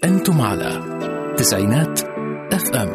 أنتم على تسعينات اف ام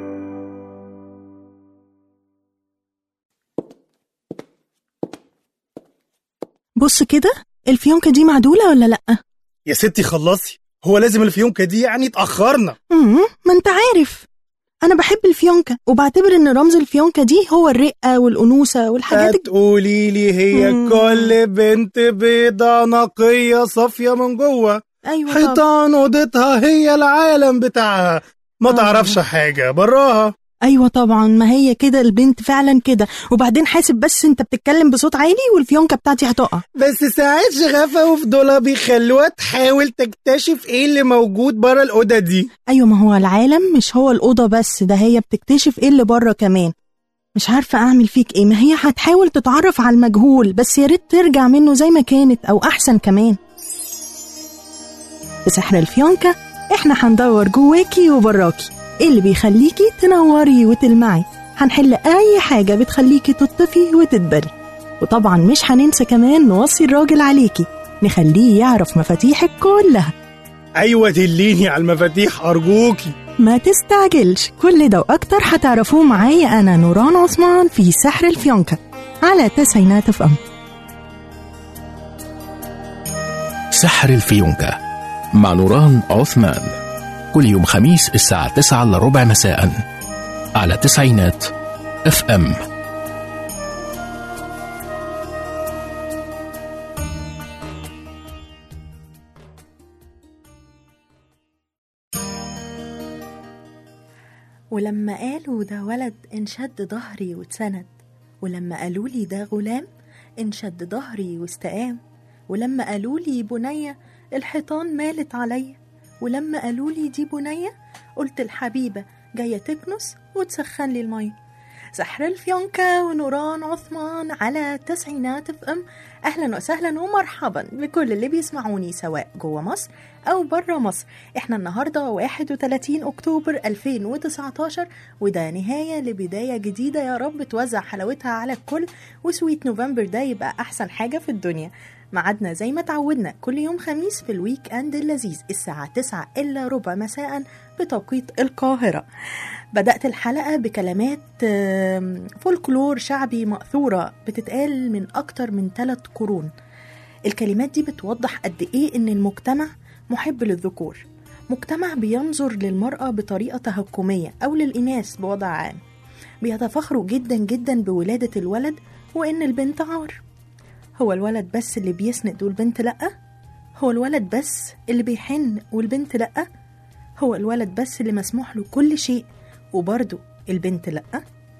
بص كده الفيونكة دي معدولة ولا لأ؟ يا ستي خلصي هو لازم الفيونكة دي يعني اتأخرنا مم، ما انت عارف أنا بحب الفيونكة وبعتبر إن رمز الفيونكة دي هو الرقة والأنوثة والحاجات الج- هتقولي لي هي مم. كل بنت بيضة نقية صافية من جوه أيوة طبعا حيطان اوضتها هي العالم بتاعها ما آه. تعرفش حاجة براها أيوة طبعا ما هي كده البنت فعلا كده وبعدين حاسب بس انت بتتكلم بصوت عالي والفيونكة بتاعتي هتقع بس ساعات شغفها وفضولها بيخلوها تحاول تكتشف ايه اللي موجود بره الأوضة دي أيوة ما هو العالم مش هو الأوضة بس ده هي بتكتشف ايه اللي بره كمان مش عارفة أعمل فيك ايه ما هي هتحاول تتعرف على المجهول بس يا ريت ترجع منه زي ما كانت أو أحسن كمان في سحر الفيونكة احنا هندور جواكي وبراكي ايه اللي بيخليكي تنوري وتلمعي هنحل أي حاجة بتخليكي تطفي وتدبري وطبعا مش هننسى كمان نوصي الراجل عليكي نخليه يعرف مفاتيحك كلها أيوة دليني على المفاتيح أرجوكي ما تستعجلش كل ده وأكتر هتعرفوه معايا أنا نوران عثمان في سحر الفيونكة على تسعينات اف ام سحر الفيونكة مع نوران عثمان كل يوم خميس الساعة 9 إلا ربع مساء على تسعينات اف ام ولما قالوا ده ولد انشد ظهري واتسند ولما قالوا لي ده غلام انشد ظهري واستقام ولما قالوا لي بنية الحيطان مالت عليا ولما قالوا لي دي بنية قلت الحبيبة جاية تكنس وتسخن لي المية سحر الفيونكة ونوران عثمان على تسعينات اف ام اهلا وسهلا ومرحبا بكل اللي بيسمعوني سواء جوه مصر او بره مصر احنا النهارده 31 اكتوبر 2019 وده نهايه لبدايه جديده يا رب توزع حلاوتها على الكل وسويت نوفمبر ده يبقى احسن حاجه في الدنيا ميعادنا زي ما تعودنا كل يوم خميس في الويك اند اللذيذ الساعه 9 الا ربع مساء بتوقيت القاهره بدأت الحلقة بكلمات آم، فولكلور شعبي مأثورة بتتقال من أكتر من ثلاث قرون الكلمات دي بتوضح قد إيه إن المجتمع محب للذكور مجتمع بينظر للمرأة بطريقة تهكمية أو للإناث بوضع عام بيتفخروا جدا جدا بولادة الولد وإن البنت عار هو الولد بس اللي بيسند والبنت لأ هو الولد بس اللي بيحن والبنت لأ هو الولد بس اللي مسموح له كل شيء وبرضه البنت لأ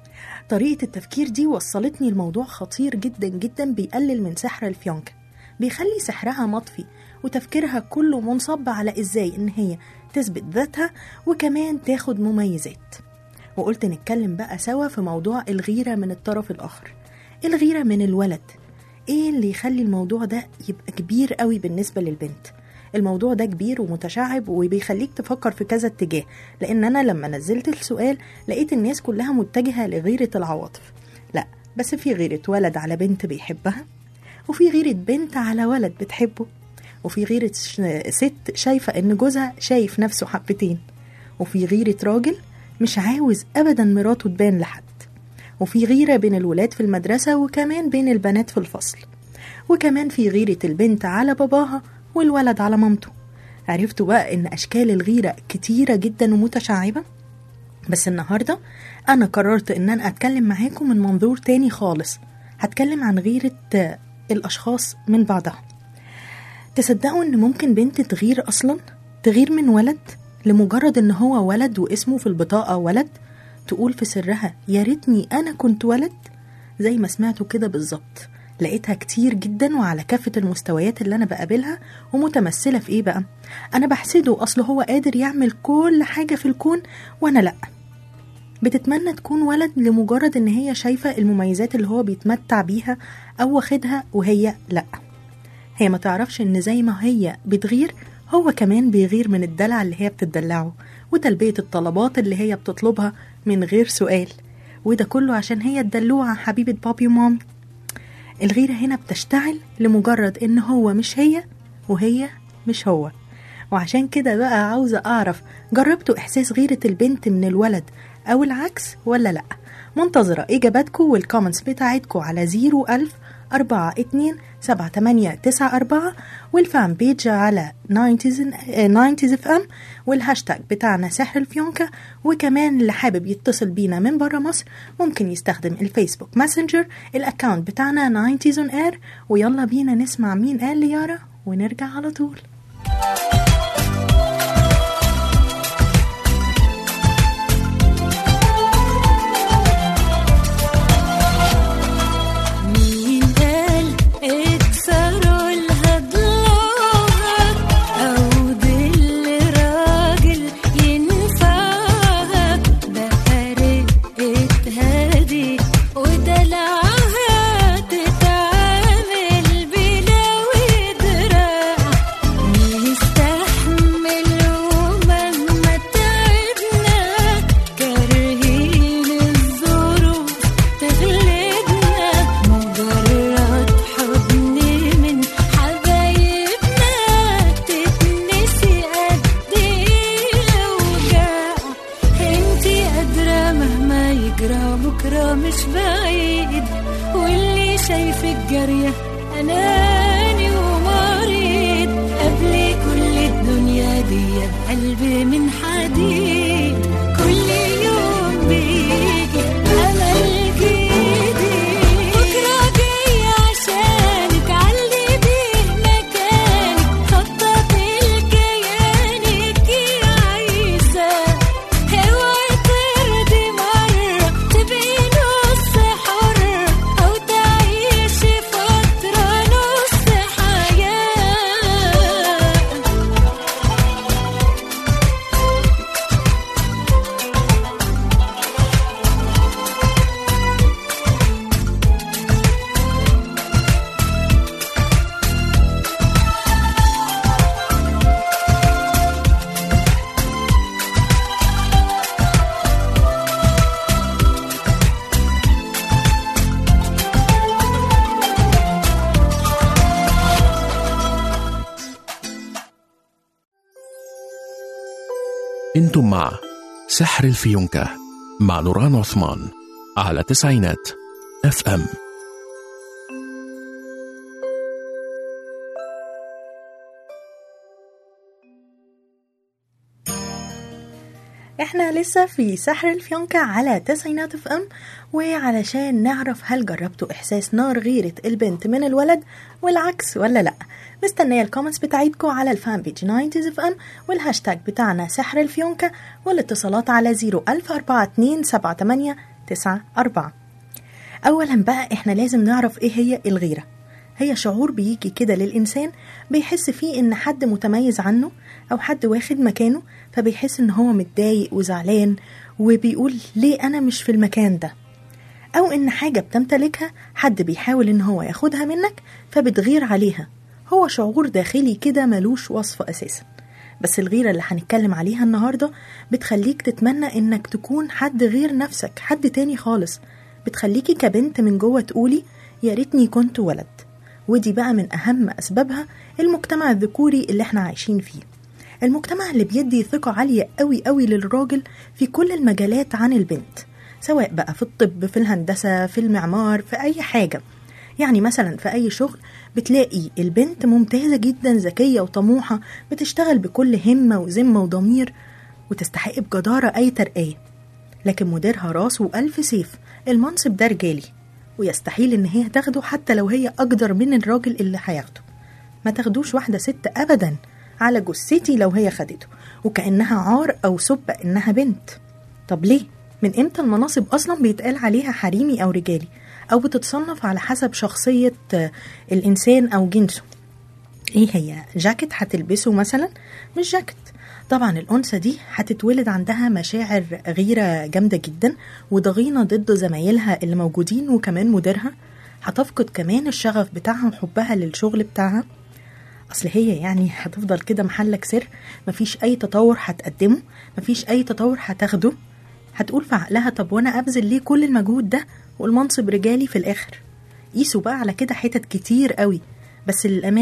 طريقة التفكير دي وصلتني لموضوع خطير جدا جدا بيقلل من سحر الفيونكة بيخلي سحرها مطفي وتفكيرها كله منصب على ازاي ان هي تثبت ذاتها وكمان تاخد مميزات وقلت نتكلم بقى سوا في موضوع الغيرة من الطرف الآخر الغيرة من الولد ايه اللي يخلي الموضوع ده يبقى كبير قوي بالنسبة للبنت الموضوع ده كبير ومتشعب وبيخليك تفكر في كذا اتجاه لان انا لما نزلت السؤال لقيت الناس كلها متجهة لغيرة العواطف لا بس في غيرة ولد على بنت بيحبها وفي غيرة بنت على ولد بتحبه وفي غيرة ش- ست شايفة ان جوزها شايف نفسه حبتين وفي غيرة راجل مش عاوز ابدا مراته تبان لحد وفي غيرة بين الولاد في المدرسة وكمان بين البنات في الفصل وكمان في غيرة البنت على باباها والولد على مامته عرفتوا بقى ان اشكال الغيرة كتيرة جدا ومتشعبة بس النهاردة انا قررت ان انا اتكلم معاكم من منظور تاني خالص هتكلم عن غيرة آه، الاشخاص من بعضها تصدقوا ان ممكن بنت تغير اصلا تغير من ولد لمجرد ان هو ولد واسمه في البطاقة ولد تقول في سرها يا ريتني انا كنت ولد زي ما سمعتوا كده بالظبط لقيتها كتير جدا وعلى كافة المستويات اللي أنا بقابلها ومتمثلة في إيه بقى؟ أنا بحسده أصل هو قادر يعمل كل حاجة في الكون وأنا لأ بتتمنى تكون ولد لمجرد إن هي شايفة المميزات اللي هو بيتمتع بيها أو واخدها وهي لأ هي ما تعرفش إن زي ما هي بتغير هو كمان بيغير من الدلع اللي هي بتدلعه وتلبية الطلبات اللي هي بتطلبها من غير سؤال وده كله عشان هي الدلوعة حبيبة بابي ومامي الغيرة هنا بتشتعل لمجرد إن هو مش هي وهي مش هو وعشان كده بقى عاوزة أعرف جربتوا إحساس غيرة البنت من الولد أو العكس ولا لأ منتظرة إجاباتكم والكومنتس بتاعتكم على 01000 أربعة اتنين سبعة تمانية تسعة أربعة والفان بيج على 90 اف ام والهاشتاج بتاعنا سحر الفيونكة وكمان اللي حابب يتصل بينا من برا مصر ممكن يستخدم الفيسبوك ماسنجر الاكونت بتاعنا 90 on air ويلا بينا نسمع مين قال ليارا ونرجع على طول مين قال اكسروا الهضلات او دل راجل ينفعها بقى رقة هادي ودلعها تتعامل بلا ودراع نستحمل ومهما تعبنا كارهين الظروف تغلبنا مجرد حضن من حبايبنا تتنسي قد ايه الاوجاع انتي قادرة مهما يجرى بكرة مش بعيد واللي شايفك جارية أناني ومريض قبل كل الدنيا دي بقلب من حديد كل يوم بيجي أمل جديد بكرة جاي عشانك علي بيه مكانك خطط لكيانك يا عيسى اوعي ترضي مرة تبقي نص حرة أو تعيشي فترة نص حياة انتم مع سحر الفيونكة مع نوران عثمان على تسعينات اف ام احنا لسه في سحر الفيونكة على تسعينات اف ام وعلشان نعرف هل جربتوا احساس نار غيرة البنت من الولد والعكس ولا لا مستنية الكومنتس بتاعتكم على الفان بيج 90 اف ام والهاشتاج بتاعنا سحر الفيونكة والاتصالات على 010427894 اولا بقى احنا لازم نعرف ايه هي الغيرة هي شعور بيجي كده للإنسان بيحس فيه إن حد متميز عنه أو حد واخد مكانه فبيحس إن هو متضايق وزعلان وبيقول ليه أنا مش في المكان ده أو إن حاجة بتمتلكها حد بيحاول إن هو ياخدها منك فبتغير عليها هو شعور داخلي كده ملوش وصف أساسا بس الغيرة اللي هنتكلم عليها النهاردة بتخليك تتمنى إنك تكون حد غير نفسك حد تاني خالص بتخليكي كبنت من جوه تقولي يا ريتني كنت ولد ودي بقى من أهم أسبابها المجتمع الذكوري اللي احنا عايشين فيه المجتمع اللي بيدي ثقة عالية قوي قوي للراجل في كل المجالات عن البنت سواء بقى في الطب في الهندسة في المعمار في أي حاجة يعني مثلا في أي شغل بتلاقي البنت ممتازة جدا ذكية وطموحة بتشتغل بكل همة وذمة وضمير وتستحق بجدارة أي ترقية لكن مديرها راس وألف سيف المنصب ده رجالي ويستحيل إن هي تاخده حتى لو هي أقدر من الراجل اللي هياخده ما تاخدوش واحدة ست أبدا على جثتي لو هي خدته وكأنها عار أو سب إنها بنت طب ليه؟ من إمتى المناصب أصلا بيتقال عليها حريمي أو رجالي أو بتتصنف على حسب شخصية آه، الإنسان أو جنسه ايه هي جاكيت هتلبسه مثلا مش جاكيت طبعا الأنثى دي هتتولد عندها مشاعر غيرة جامدة جدا وضغينة ضد زمايلها اللي موجودين وكمان مديرها هتفقد كمان الشغف بتاعها وحبها للشغل بتاعها أصل هي يعني هتفضل كده محلك سر مفيش أي تطور هتقدمه مفيش أي تطور هتاخده هتقول في عقلها طب وأنا أبذل ليه كل المجهود ده والمنصب رجالي في الآخر قيسوا بقى على كده حتت كتير قوي بس للأمانة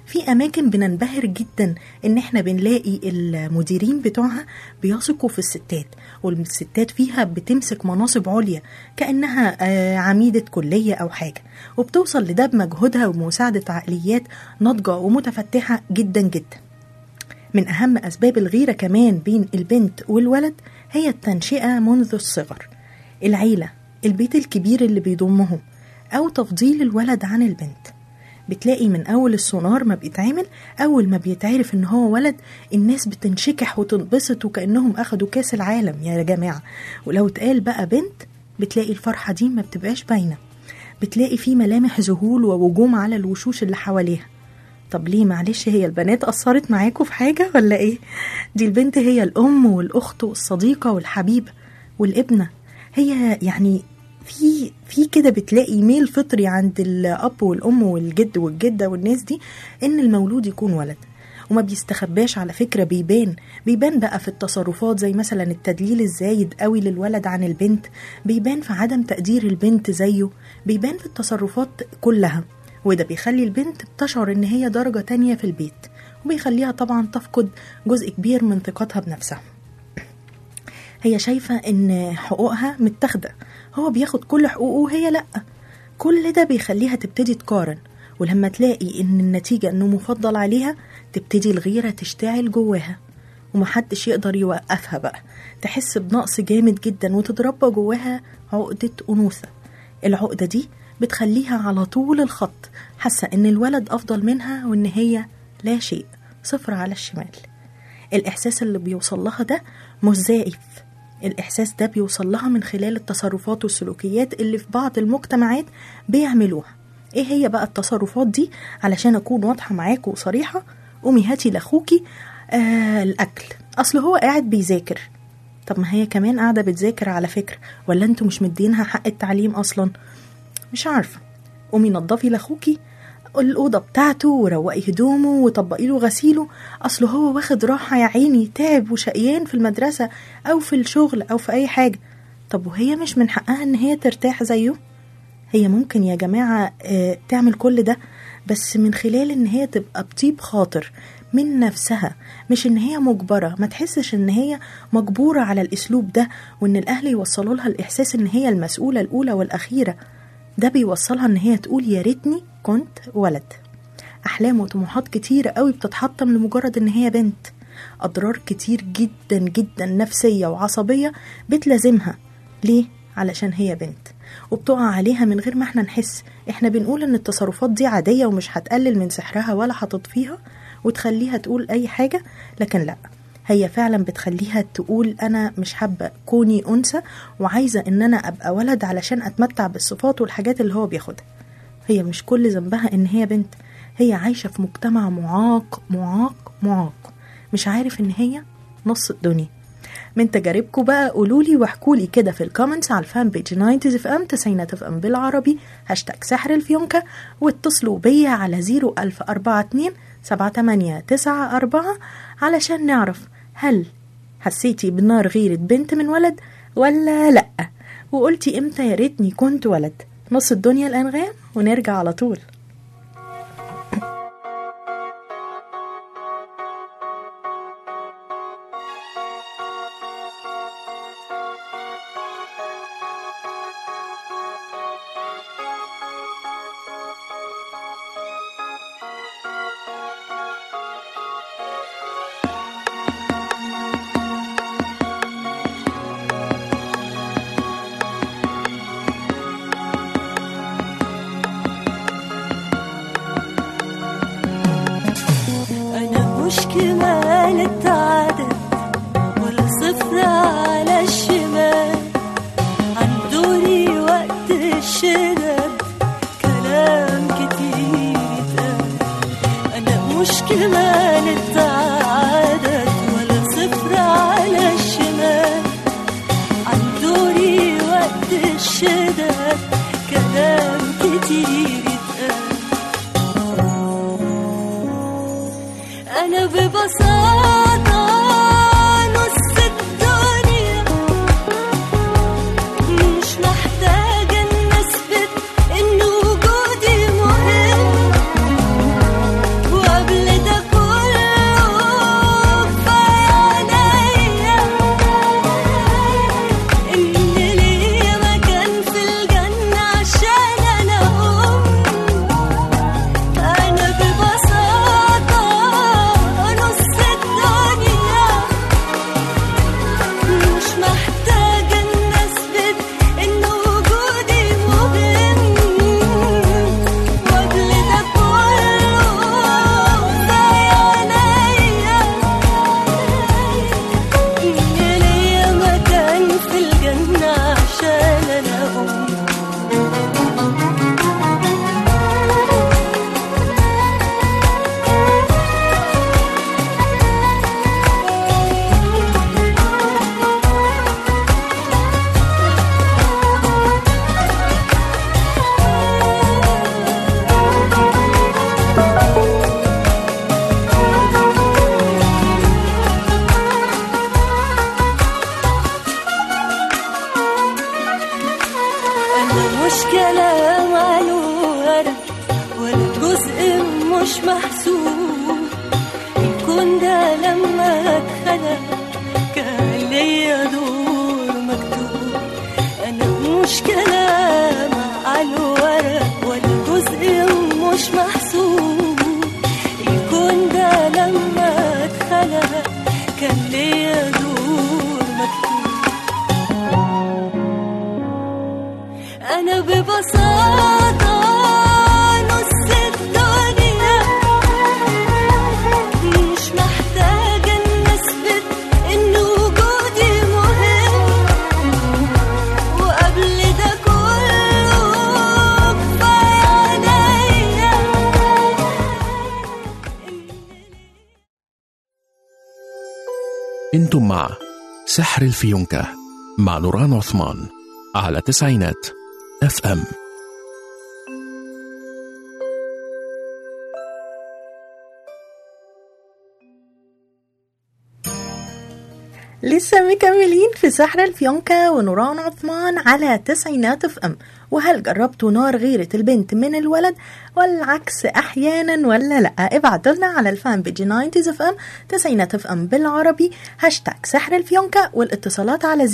في أماكن بننبهر جدا إن إحنا بنلاقي المديرين بتوعها بيثقوا في الستات والستات فيها بتمسك مناصب عليا كأنها آه، عميدة كلية أو حاجة وبتوصل لده بمجهودها ومساعدة عقليات ناضجة ومتفتحة جدا جدا من أهم أسباب الغيرة كمان بين البنت والولد هي التنشئة منذ الصغر العيلة البيت الكبير اللي بيضمهم أو تفضيل الولد عن البنت بتلاقي من أول السونار ما بيتعمل أول ما بيتعرف إن هو ولد الناس بتنشكح وتنبسط وكأنهم أخدوا كاس العالم يا جماعة ولو اتقال بقى بنت بتلاقي الفرحة دي ما بتبقاش باينة بتلاقي في ملامح ذهول ووجوم على الوشوش اللي حواليها طب ليه معلش هي البنات أثرت معاكوا في حاجة ولا إيه؟ دي البنت هي الأم والأخت والصديقة والحبيبة والابنة هي يعني في في كده بتلاقي ميل فطري عند الأب والأم والجد والجدة والناس دي إن المولود يكون ولد وما بيستخباش على فكرة بيبان بيبان بقى في التصرفات زي مثلا التدليل الزايد قوي للولد عن البنت بيبان في عدم تقدير البنت زيه بيبان في التصرفات كلها وده بيخلي البنت بتشعر ان هي درجة تانية في البيت وبيخليها طبعا تفقد جزء كبير من ثقتها بنفسها هي شايفة ان حقوقها متاخدة هو بياخد كل حقوقه وهي لأ كل ده بيخليها تبتدي تقارن ولما تلاقي ان النتيجة انه مفضل عليها تبتدي الغيرة تشتعل جواها ومحدش يقدر يوقفها بقى تحس بنقص جامد جدا وتتربى جواها عقدة أنوثة العقدة دي بتخليها على طول الخط حاسة ان الولد أفضل منها وان هي لا شيء صفر على الشمال الإحساس اللي بيوصل لها ده مش زائف الإحساس ده بيوصل لها من خلال التصرفات والسلوكيات اللي في بعض المجتمعات بيعملوها ايه هي بقى التصرفات دي علشان اكون واضحة معاكم وصريحة قومي هاتي لاخوكي آه الاكل اصل هو قاعد بيذاكر طب ما هي كمان قاعدة بتذاكر على فكرة ولا انتوا مش مدينها حق التعليم اصلا مش عارفة قومي نضفي لاخوكي الأوضة بتاعته وروقي هدومه وطبقي له غسيله أصله هو واخد راحة يا عيني تعب وشقيان في المدرسة أو في الشغل أو في أي حاجة طب وهي مش من حقها إن هي ترتاح زيه هي ممكن يا جماعة آه، تعمل كل ده بس من خلال إن هي تبقى بطيب خاطر من نفسها مش إن هي مجبرة ما تحسش إن هي مجبورة على الأسلوب ده وإن الأهل يوصلوا لها الإحساس إن هي المسؤولة الأولى والأخيرة ده بيوصلها إن هي تقول يا ريتني كنت ولد أحلام وطموحات كتيرة قوي بتتحطم لمجرد إن هي بنت أضرار كتير جدا جدا نفسية وعصبية بتلازمها ليه؟ علشان هي بنت وبتقع عليها من غير ما احنا نحس احنا بنقول ان التصرفات دي عادية ومش هتقلل من سحرها ولا هتطفيها وتخليها تقول اي حاجة لكن لا هي فعلا بتخليها تقول انا مش حابة كوني انثى وعايزة ان انا ابقى ولد علشان اتمتع بالصفات والحاجات اللي هو بياخدها هي مش كل ذنبها ان هي بنت هي عايشة في مجتمع معاق معاق معاق مش عارف ان هي نص الدنيا من تجاربكم بقى قولولي واحكولي كده في الكومنتس على الفان بيج 90 اف ام تسعينات اف ام بالعربي هاشتاج سحر الفيونكة واتصلوا بيا على 01042 7894 علشان نعرف هل حسيتي بنار غيرة بنت من ولد ولا لأ وقلتي امتى يا ريتني كنت ولد نص الدنيا الأنغام ونرجع على طول مش محسوب الكون ده لما اتخلق كان ليا دور مكتوب انا مش كلام على الورق ولا جزء مش محسوب الكون ده لما اتخلق كان ليا دور مكتوب أنا ببساطة نص الدنيا مش محتاجة إن أثبت إن وجودي مهم وقبل ده كله كفاية عليا انتم مع سحر الفيونكة مع نوران عثمان على تسعينات اف ام لسه مكملين في سحر الفيونكة ونوران عثمان على تسعينات اف ام وهل جربتوا نار غيرة البنت من الولد والعكس احيانا ولا لا ابعتوا لنا على الفان بيج 90 اف ام تسعينات اف ام بالعربي هاشتاج سحر الفيونكة والاتصالات على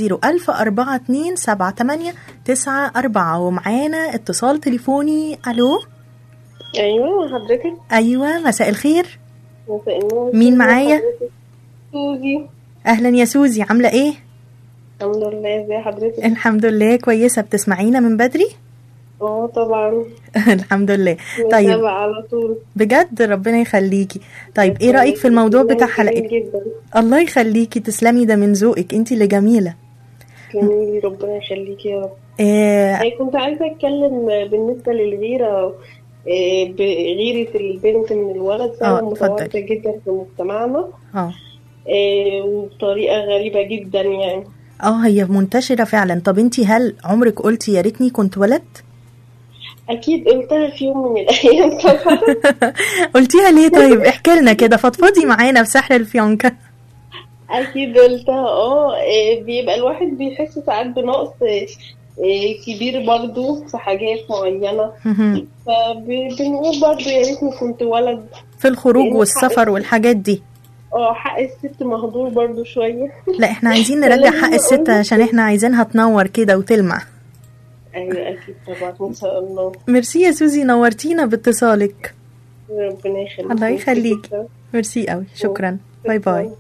010427894 ومعانا اتصال تليفوني الو ايوه حضرتك ايوه مساء الخير مساء النور مين معايا؟ حضرتك؟ سوزي اهلا يا سوزي عامله ايه الحمد لله ازي حضرتك الحمد لله كويسه بتسمعينا من بدري اه طبعا الحمد لله طيب متابعة على طول بجد ربنا يخليكي طيب ايه رأيك في الموضوع بتاع جميل حلقتنا جدا الله يخليكي تسلمي ده من ذوقك انتي اللي جميلة جميل ربنا يخليكي يا رب آه أنا كنت عايزة أتكلم بالنسبة للغيرة آه، بغيرة البنت من الولد آه، فعلا اتفضلي. متواجدة جدا في مجتمعنا اه آه، وبطريقة غريبة جدا يعني اه هي منتشرة فعلا طب انتي هل عمرك قلتي يا ريتني كنت ولد أكيد قلتها في يوم من الأيام طبعا قلتيها ليه طيب احكي لنا كده فضفضي معانا في سحر الفيونكة أكيد قلتها اه آه، بيبقى الواحد بيحس ساعات بنقص آه، آه، كبير برضو في حاجات معينة فبنقول برضو يا ريتني كنت ولد في الخروج لأن والسفر حق- والحاجات دي اه حق الست مهدور برضو شوية لا احنا عايزين نرجع حق الست عشان احنا عايزينها تنور كده وتلمع أيوة أكيد طبعا إن شاء الله ميرسي يا سوزي نورتينا باتصالك ربنا يخليك الله يخليك. ميرسي قوي شكرا باي باي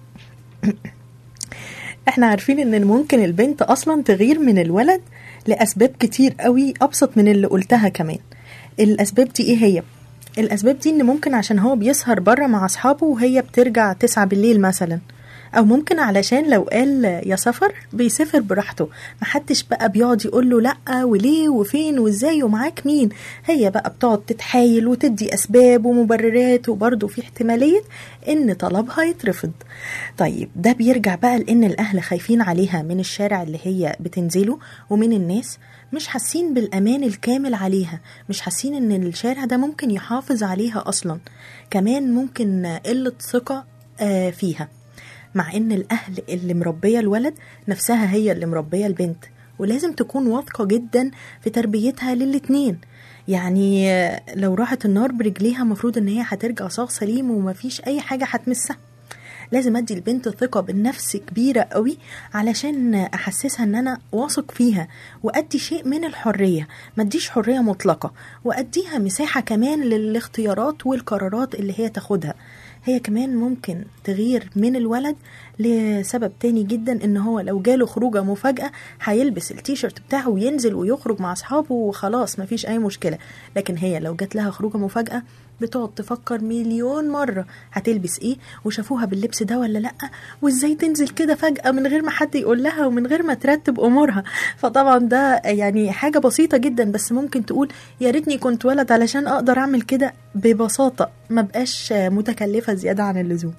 احنا عارفين ان ممكن البنت اصلا تغير من الولد لاسباب كتير قوي ابسط من اللي قلتها كمان الاسباب دي ايه هي الاسباب دي ان ممكن عشان هو بيسهر بره مع اصحابه وهي بترجع تسعة بالليل مثلا او ممكن علشان لو قال يا سفر بيسافر براحته محدش بقى بيقعد يقول له لا وليه وفين وازاي ومعاك مين هي بقى بتقعد تتحايل وتدي اسباب ومبررات وبرضه في احتماليه ان طلبها يترفض طيب ده بيرجع بقى لان الاهل خايفين عليها من الشارع اللي هي بتنزله ومن الناس مش حاسين بالامان الكامل عليها مش حاسين ان الشارع ده ممكن يحافظ عليها اصلا كمان ممكن قله ثقه آه، فيها مع ان الاهل اللي مربيه الولد نفسها هي اللي مربيه البنت ولازم تكون واثقه جدا في تربيتها للاتنين يعني آه، لو راحت النار برجليها مفروض ان هي هترجع صاغ سليم ومفيش اي حاجه هتمسها لازم ادي البنت ثقه بالنفس كبيره قوي علشان احسسها ان انا واثق فيها وادي شيء من الحريه ما اديش حريه مطلقه واديها مساحه كمان للاختيارات والقرارات اللي هي تاخدها هي كمان ممكن تغير من الولد لسبب تاني جدا ان هو لو جاله خروجه مفاجاه هيلبس التيشيرت بتاعه وينزل ويخرج مع اصحابه وخلاص مفيش اي مشكله لكن هي لو جات لها خروجه مفاجاه بتقعد تفكر مليون مرة هتلبس ايه وشافوها باللبس ده ولا لأ وازاي تنزل كده فجأة من غير ما حد يقول لها ومن غير ما ترتب امورها فطبعا ده يعني حاجة بسيطة جدا بس ممكن تقول يا ريتني كنت ولد علشان اقدر اعمل كده ببساطة ما بقاش متكلفة زيادة عن اللزوم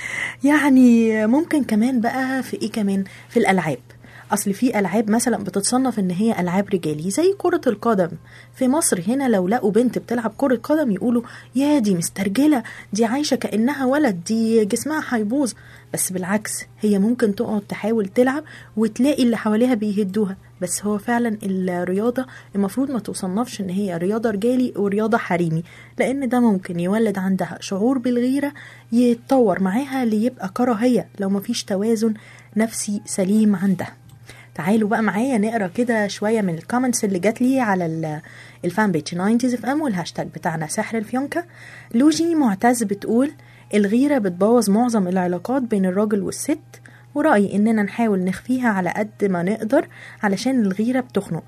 يعني ممكن كمان بقى في ايه كمان في الالعاب اصل في العاب مثلا بتتصنف ان هي العاب رجالي زي كرة القدم في مصر هنا لو لقوا بنت بتلعب كرة قدم يقولوا يا دي مسترجلة دي عايشة كأنها ولد دي جسمها هيبوظ بس بالعكس هي ممكن تقعد تحاول تلعب وتلاقي اللي حواليها بيهدوها بس هو فعلا الرياضة المفروض ما تصنفش ان هي رياضة رجالي ورياضة حريمي لان ده ممكن يولد عندها شعور بالغيرة يتطور معاها ليبقى كراهية لو مفيش توازن نفسي سليم عندها تعالوا بقى معايا نقرا كده شويه من الكومنتس اللي جات لي على ال- الفان بيج 90 اف ام والهاشتاج بتاعنا سحر الفيونكه لوجي معتز بتقول الغيره بتبوظ معظم العلاقات بين الراجل والست ورأيي إننا نحاول نخفيها على قد ما نقدر علشان الغيرة بتخنق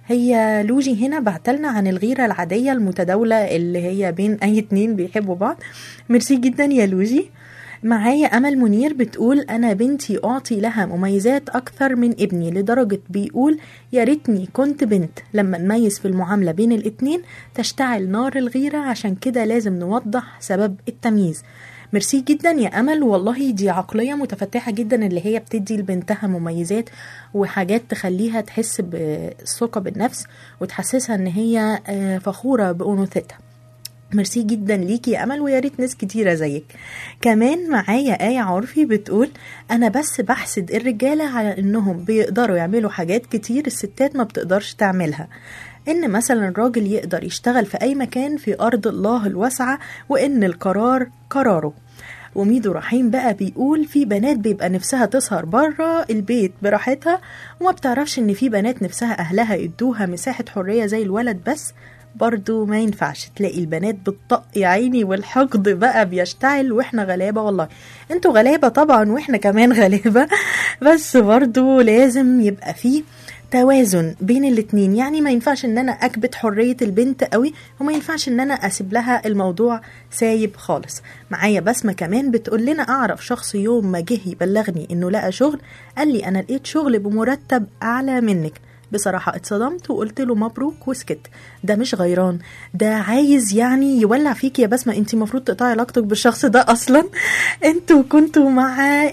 هي لوجي هنا بعتلنا عن الغيرة العادية المتداولة اللي هي بين أي اتنين بيحبوا بعض ميرسي جدا يا لوجي معايا أمل منير بتقول أنا بنتي أعطي لها مميزات أكثر من ابني لدرجة بيقول يا ريتني كنت بنت لما نميز في المعاملة بين الاتنين تشتعل نار الغيرة عشان كده لازم نوضح سبب التمييز ميرسي جدا يا امل والله دي عقليه متفتحه جدا اللي هي بتدي لبنتها مميزات وحاجات تخليها تحس بالثقه بالنفس وتحسسها ان هي آه، فخوره بانوثتها ميرسي جدا ليكي يا امل ويا ريت ناس كتيره زيك كمان معايا ايه عرفي بتقول انا بس بحسد الرجاله على انهم بيقدروا يعملوا حاجات كتير الستات ما بتقدرش تعملها ان مثلا الراجل يقدر يشتغل في اي مكان في ارض الله الواسعه وان القرار قراره وميدو رحيم بقى بيقول في بنات بيبقى نفسها تسهر بره البيت براحتها وما بتعرفش ان في بنات نفسها اهلها يدوها مساحة حرية زي الولد بس برضو ما ينفعش تلاقي البنات بتطق يا عيني والحقد بقى بيشتعل واحنا غلابة والله انتوا غلابة طبعا واحنا كمان غلابة بس برضو لازم يبقى فيه توازن بين الاتنين يعني ما ينفعش ان انا اكبت حرية البنت قوي وما ينفعش ان انا اسيب لها الموضوع سايب خالص معايا بسمة كمان بتقول لنا اعرف شخص يوم ما جه يبلغني انه لقى شغل قال لي انا لقيت شغل بمرتب اعلى منك بصراحة اتصدمت وقلت له مبروك وسكت ده مش غيران ده عايز يعني يولع فيك يا بسمة انت المفروض تقطعي علاقتك بالشخص ده اصلا انتوا كنتوا مع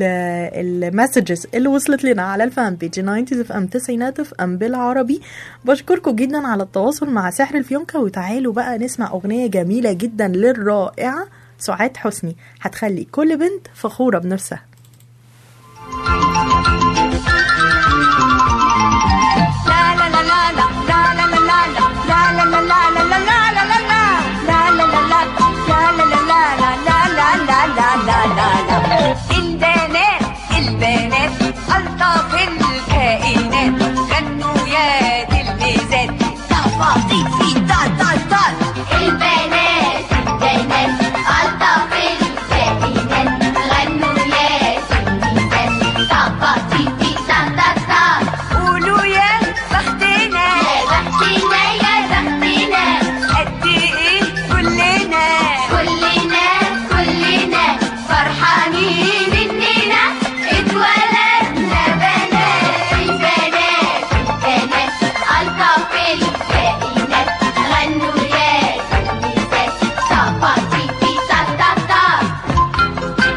المسجز اللي وصلت لنا على الفان بيج 90 اف ام 90 اف ام بالعربي بشكركم جدا على التواصل مع سحر الفيونكة وتعالوا بقى نسمع اغنية جميلة جدا للرائعة سعاد حسني هتخلي كل بنت فخورة بنفسها البنات البنات ألطف الكائنات غنوا يا تلميذات تفاصيل في طال طال طال البنات البنات ألطف الكائنات غنوا يا تلميذات طبطيبي طبطبطب قولوا يا بختنا يا بختنا يا بختنا قد إيه كلنا كلنا كلنا فرحانين إننا اتولدنا بنات البنات البنات ألطف الكائنات غنوا يا تلميذات طبطيبي طبطبطب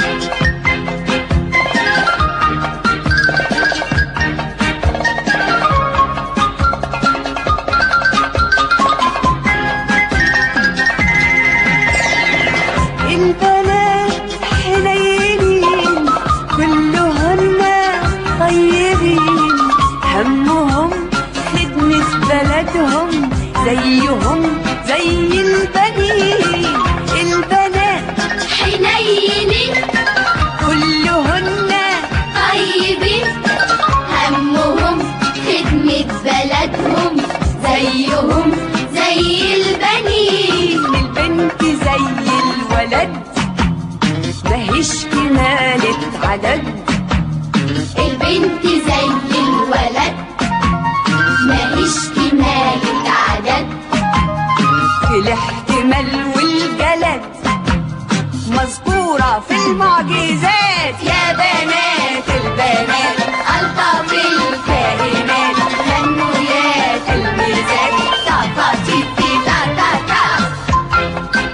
البنات حنينين كلهن طيبين همهم خدمة بلدهم زيهم زي البنين البنات حنينين كلهن طيبين همهم خدمة بلدهم زيهم زي البنين البنت زي الولد ماهيش كمالة عدد البنت زي الولد ماهيش كمالة عدد في الاحتمال والجلد مذكورة في المعجزات يا بنات البنات ألطف الكائنات غنوا يا تلميذات طبطيبي طبطبطب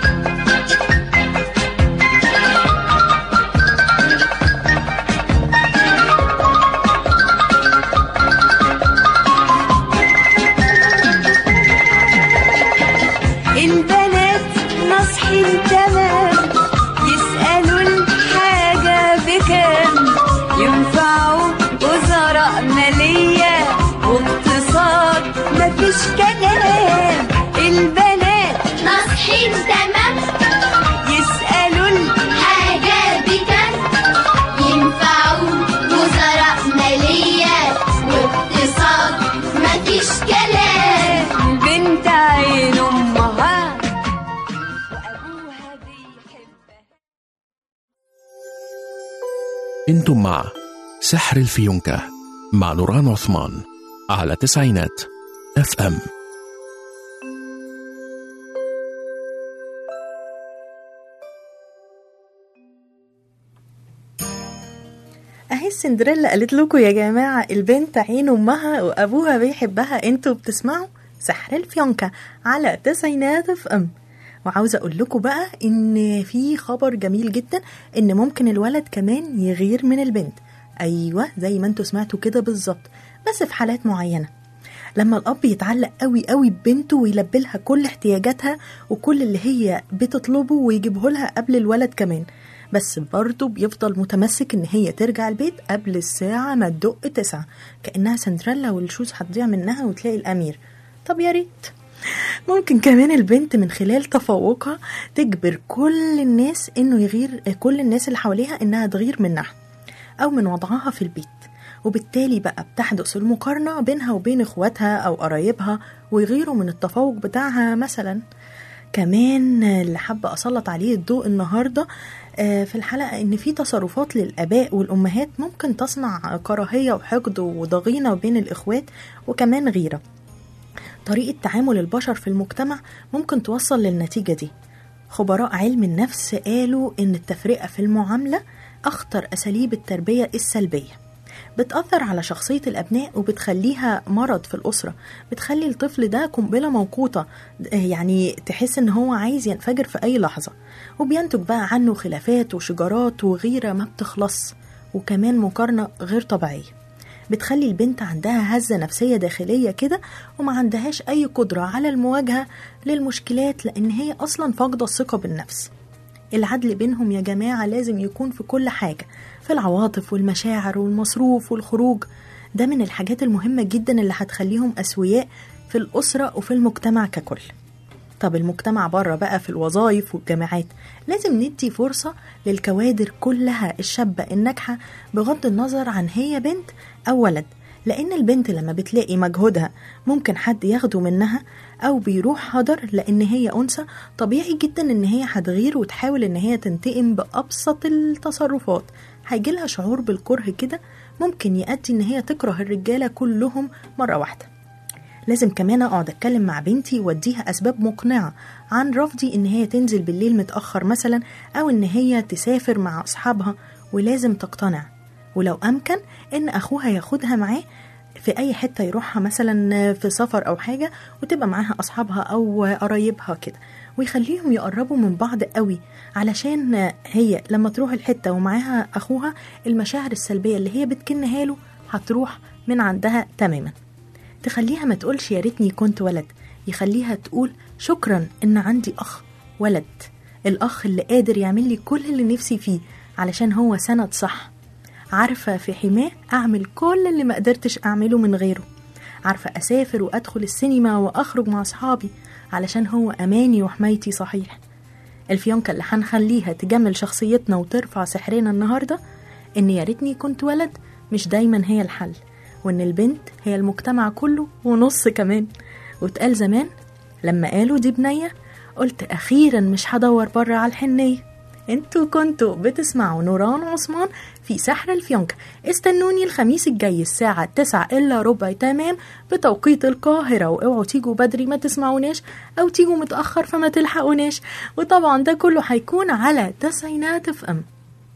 البنات ناصحين تمام يسألوا الحاجة بكام ينفعوا وزراء مالية مفيش كلام البنات ناصحين تمام يسألوا حاجة بكم ينفعوا وزراء مالية واقتصاد مفيش كلام البنت عين أمها وأبوها بيحبها انتم مع سحر الفيونكة مع نوران عثمان على تسعينات اف ام اهي سندريلا قالت لكم يا جماعة البنت عين امها وابوها بيحبها انتوا بتسمعوا سحر الفيونكة على تسعينات اف ام وعاوزة اقول لكم بقى ان في خبر جميل جدا ان ممكن الولد كمان يغير من البنت ايوه زي ما انتوا سمعتوا كده بالظبط بس في حالات معينة لما الاب يتعلق قوي قوي ببنته ويلبي لها كل احتياجاتها وكل اللي هي بتطلبه ويجيبه لها قبل الولد كمان بس برضه بيفضل متمسك ان هي ترجع البيت قبل الساعة ما تدق تسعة كأنها سندريلا والشوز هتضيع منها وتلاقي الأمير طب يا ريت ممكن كمان البنت من خلال تفوقها تجبر كل الناس انه يغير كل الناس اللي حواليها انها تغير منها او من وضعها في البيت وبالتالي بقى بتحدث المقارنة بينها وبين اخواتها او قرايبها ويغيروا من التفوق بتاعها مثلا كمان اللي حابة أسلط عليه الضوء النهاردة آه، في الحلقة إن في تصرفات للآباء والأمهات ممكن تصنع كراهية وحقد وضغينة بين الإخوات وكمان غيرة طريقة تعامل البشر في المجتمع ممكن توصل للنتيجة دي خبراء علم النفس قالوا إن التفرقة في المعاملة أخطر أساليب التربية السلبية بتأثر على شخصية الأبناء وبتخليها مرض في الأسرة بتخلي الطفل ده قنبلة موقوتة يعني تحس إن هو عايز ينفجر في أي لحظة وبينتج بقى عنه خلافات وشجارات وغيرة ما بتخلص وكمان مقارنة غير طبيعية بتخلي البنت عندها هزة نفسية داخلية كده وما عندهاش أي قدرة على المواجهة للمشكلات لأن هي أصلا فاقدة الثقة بالنفس العدل بينهم يا جماعة لازم يكون في كل حاجة في العواطف والمشاعر والمصروف والخروج ده من الحاجات المهمة جدا اللي هتخليهم أسوياء في الأسرة وفي المجتمع ككل طب المجتمع بره بقى في الوظائف والجامعات لازم ندي فرصة للكوادر كلها الشابة الناجحة بغض النظر عن هي بنت أو ولد لأن البنت لما بتلاقي مجهودها ممكن حد ياخده منها أو بيروح هدر لأن هي أنثى طبيعي جدا إن هي هتغير وتحاول إن هي تنتقم بأبسط التصرفات هيجيلها شعور بالكره كده ممكن يؤدي إن هي تكره الرجالة كلهم مرة واحدة لازم كمان اقعد اتكلم مع بنتي واديها اسباب مقنعه عن رفضي ان هي تنزل بالليل متاخر مثلا او ان هي تسافر مع اصحابها ولازم تقتنع ولو امكن ان اخوها ياخدها معاه في اي حته يروحها مثلا في سفر او حاجه وتبقى معاها اصحابها او قرايبها كده ويخليهم يقربوا من بعض قوي علشان هي لما تروح الحته ومعاها اخوها المشاعر السلبيه اللي هي بتكنها له هتروح من عندها تماما تخليها ما تقولش يا ريتني كنت ولد يخليها تقول شكرا ان عندي اخ ولد الاخ اللي قادر يعمل لي كل اللي نفسي فيه علشان هو سند صح عارفة في حماه أعمل كل اللي ما قدرتش أعمله من غيره عارفة أسافر وأدخل السينما وأخرج مع أصحابي علشان هو أماني وحمايتي صحيح الفيونكة اللي هنخليها تجمل شخصيتنا وترفع سحرنا النهاردة إن يا ريتني كنت ولد مش دايما هي الحل وإن البنت هي المجتمع كله ونص كمان واتقال زمان لما قالوا دي بنية قلت أخيرا مش هدور بره على الحنية انتوا كنتوا بتسمعوا نوران عثمان في سحر الفيونكة استنوني الخميس الجاي الساعة 9 إلا ربع تمام بتوقيت القاهرة واوعوا تيجوا بدري ما تسمعوناش أو تيجوا متأخر فما تلحقوناش وطبعا ده كله هيكون على تسعينات اف ام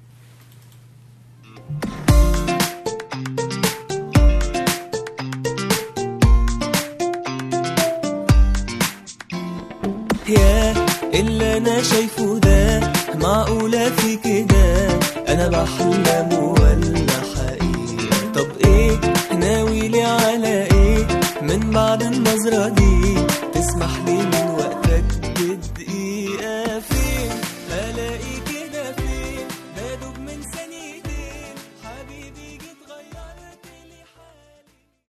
يا اللي انا شايفه ده معقولة في كده انا بحلم ولا حقيقة طب ايه ناوي لي على ايه من بعد النظرة دي تسمح لي